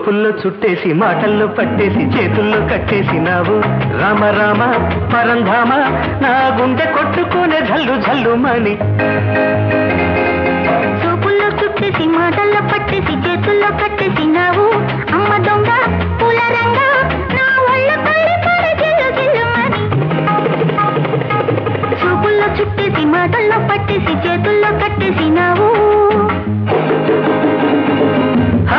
చూపుల్లో చుట్టేసి మాటల్లో పట్టేసి చేతుల్లో కట్టేసినావు రామ రామ పరంధామ నా గుండె కొట్టుకునే జల్లు జల్లుమని చూపుల్లో చుట్టేసి మాటల్లో పట్టేసి చేతుల్లో కట్టేసినావు అమ్మ దొంగ పూల రంగ నా ఒళ్ళ పల్లి పడ జిల్లు జిల్లుమని చూపుల్లో చుట్టేసి మాటల్లో పట్టేసి చేతుల్లో కట్టేసినావు ఆ,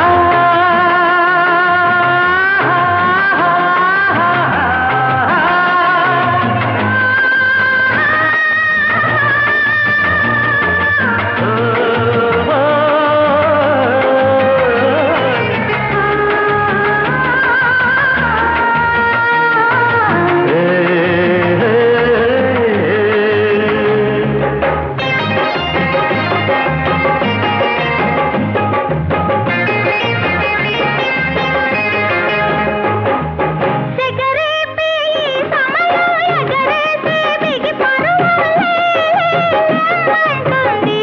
సెగరేపే ఈ సమయం ఎగరేసే బిగి పరువాలే అంటుంది.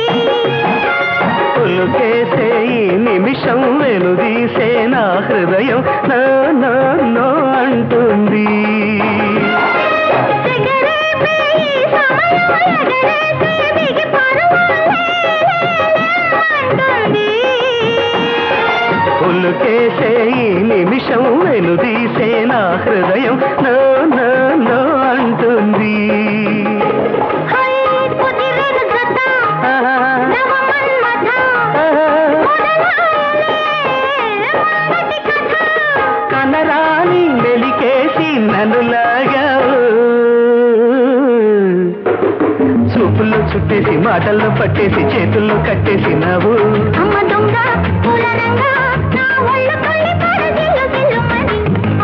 పులుకేసే ఈ నిమిషం వెనుదీసే నా హృదయం నా నా నో అంటుంది సెగరేపే ఈ సమయం ఎగరేసే బిగి పరువాలే అంటుంది. పులుకేసే ఈ నిమిషం వెనుదీసే నా హృదయం నా నా నో అంటుంది హై కుదిరెను జత నవ మన్మథ మొదలాయలే మొదటి కథ కనరాని వెలికేసి నన్ను లాగావు చూపుల్లో చుట్టేసి మాటల్లో పట్టేసి చేతుల్లో కట్టేసినావు అమ్మ దొంగ పూల రంగ నా ఒళ్ళ పల్లి పడ జిల్లు జిల్లుమని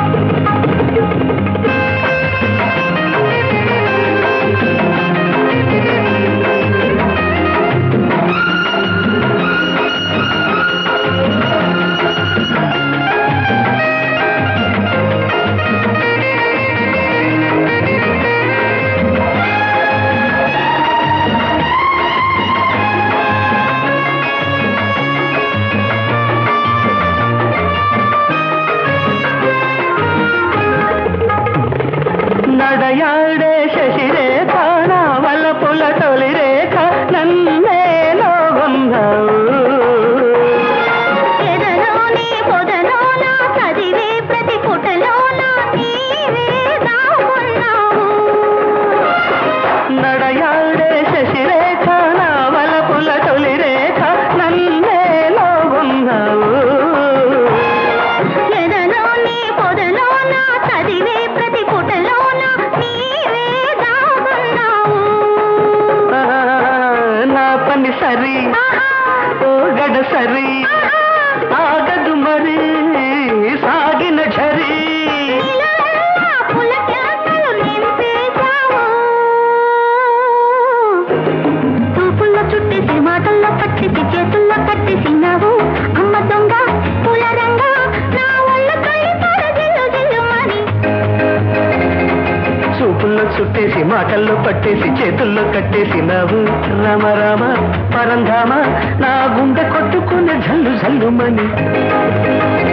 నడయాడే శశిరేఖ నా వల్ల పుల తొలి రేఖ నన్నేలో ఉన్నావు ఎదలోని పొదలోన చదివే ప్రతి పుటలోన నీవే దాగున్నావు నడయాడే శశిరేఖ నా వల్ల పుల తొలి రేఖ నన్నేలో ఉన్నావు ఎదలోని పొదలోన చదివే ప్రతి పుటలోన నీవే దాగున్నావు ఆ, నా పని సరి ఓ గడ సరి ఆగదు మరి సాగిన ఝరి నీలల్లా పులకిలకలు నింపేశావు. చూపుల్లో చుట్టేసి మాటల్లో పట్టేసి చేతుల్లో కట్టేసినావు అమ్మ దొంగ పూల రంగ నా ఒళ్ళ కళ్ళి పడ జిల్లు జిల్లుమని చూపుల్లో చుట్టేసి మాటల్లో పట్టేసి చేతుల్లో కట్టేసినావు రామ రామ పరంధామ నా గుండె కొట్టుకునే జల్లు జల్లుమని